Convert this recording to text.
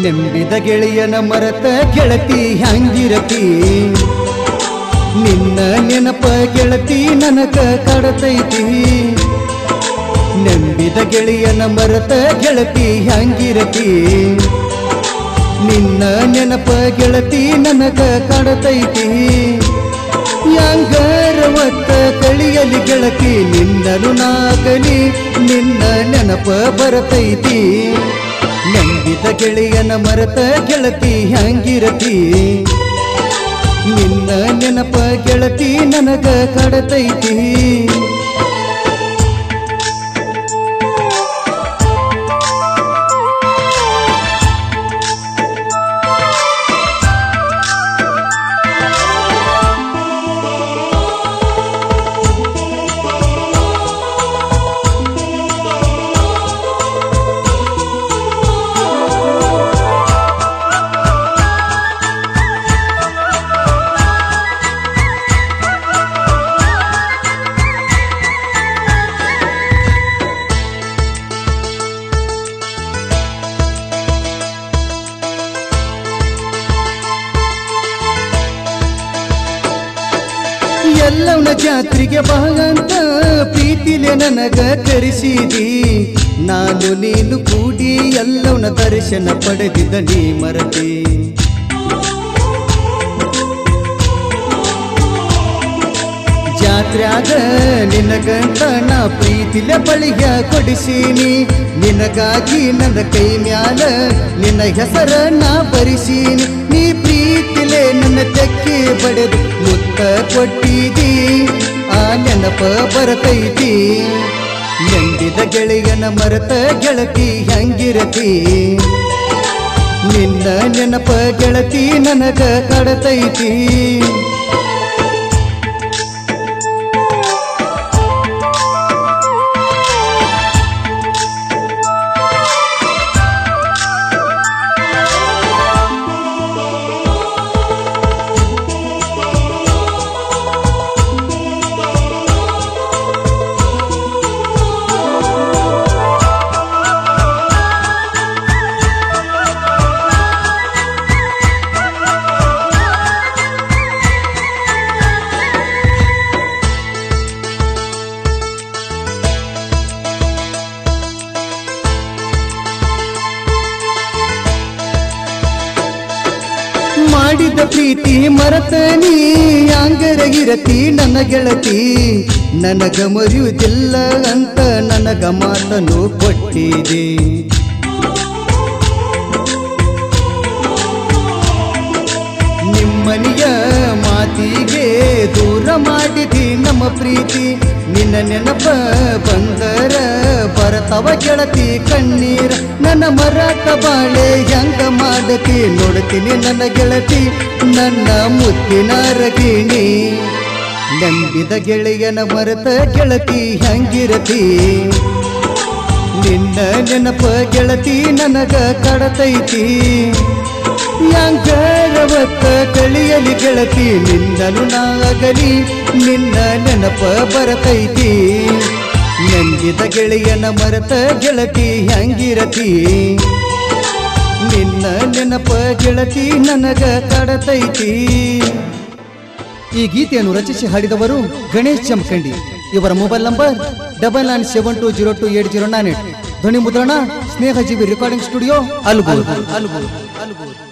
ನೆಂಬಿದ ಗೆಳೆಯನ ಮರತ ಗೆಳತಿ ಹ್ಯಾಂಗಿರತಿ ನಿನ್ನ ನೆನಪ ಗೆಳತಿ ನನಗ ಕಡತೈತಿ ನೆಂಬಿದ ಗೆಳೆಯನ ಮರತ ಗೆಳತಿ ಹ್ಯಾಂಗಿರತಿ ನಿನ್ನ ನೆನಪ ಗೆಳತಿ ನನಗ ಕಡತೈತಿ ಯಾಂಗರವತ್ತ ಕಳಿಯಲಿ ಗೆಳತಿ ನಿನ್ನನು ನಾಗಲಿ ನಿನ್ನ ನೆನಪ ಬರತೈತಿ ನಂಬಿದ ಗೆಳೆಯನ ಮರತ ಗೆಳತಿ ಹ್ಯಾಂಗಿರತಿ ನಿನ್ನ ನೆನಪ ಗೆಳತಿ ನನಗ ಕಡತೈತಿ ಎಲ್ಲವನ ಜಾತ್ರೆಗೆ ಬಾಗಂತ ಪ್ರೀತಿಲೆ ನನಗ ಕರೆಸಿದಿ ನಾನು ನೀನು ಕೂಡಿ ಎಲ್ಲವನ ದರ್ಶನ ಪಡೆದಿದ್ದ ನೀ ಮರತಿ ಜಾತ್ರ್ಯಾಗ ನಿನಗಂತ ನಾ ಪ್ರೀತಿಲೆ ಬಳಿಯ ಕೊಡಿಸೀನಿ ನಿನಗಾಗಿ ನನ್ನ ಕೈ ಮ್ಯಾಲ ನಿನ್ನ ಹೆಸರ ನಾ ಬರಿಸೀನಿ ನೀ ಪ್ರೀತಿಲೆ ನನ್ನ ತೆಕ್ಕಿ ಬಡೆದು ಮುತ್ತ ಕೊಟ್ಟಿದಿ ಆ ನೆನಪ ಬರತೈತಿ ನೆಂದಿದ ಗೆಳೆಯನ ಮರತ ಗೆಳತಿ ಹೆಂಗಿರತಿ ನಿನ್ನ ನೆನಪ ಗೆಳತಿ ನನಗ ಕಡತೈತಿ ಮಾಡಿದ ಪ್ರೀತಿ ಮರತನಿ ಯಾಂಗರಗಿರತಿ ನನ್ನ ಗೆಳತಿ ನನಗ ಮರೆಯುವುದಿಲ್ಲ ಅಂತ ನನಗ ಮಾತನು ಕೊಟ್ಟಿದೆ ನಿಮ್ಮನಿಯ ಮಾತಿಗೆ ದೂರ ಮಾಡಿದಿ ನಮ್ಮ ಪ್ರೀತಿ ನಿನ್ನ ನೆನಪ ಬಂದರ ಬರತವ ಗೆಳತಿ ಕಣ್ಣೀರ ನನ್ನ ಮರಾಠ ಬಾಳೆ ಹೆಂಗ ಮಾಡತಿ ನೋಡ್ತೀನಿ ನನ್ನ ಗೆಳತಿ ನನ್ನ ಮುತ್ತಿನ ರಗಿಣಿ ನಂಬಿದ ಗೆಳೆಯನ ಮರತ ಗೆಳತಿ ಹೆಂಗಿರತಿ ನಿನ್ನ ನೆನಪ ಗೆಳತಿ ನನಗ ಕಡತೈತಿ ಯಾಂಕರವತ್ತ ಕಳಿಯಲಿ ಗೆಳತಿ ನಿನ್ನನು ನಾಗಲಿ ನಿನ್ನ ನೆನಪ ಬರತೈತಿ ನಂಬಿದ ಗೆಳೆಯನ ಮರತ ಗೆಳತಿ ಹೆಂಗಿರತಿ ನಿನ್ನ ನೆನಪ ಗೆಳತಿ ನನಗ ಕಡತೈತಿ ಈ ಗೀತೆಯನ್ನು ರಚಿಸಿ ಹಾಡಿದವರು ಗಣೇಶ್ ಚಮಕಂಡಿ ಇವರ mobile number double nine seven two zero two eight zero nine eight ಧ್ವನಿ ಮುದ್ರಣ ಸ್ನೇಹಜೀವಿ ರೆಕಾರ್ಡಿಂಗ್ ಸ್ಟುಡಿಯೋ ಅಲ್ಗೂರ್ ಅಲ್ಗೂರ್ ಅಲ್ಗೂರ್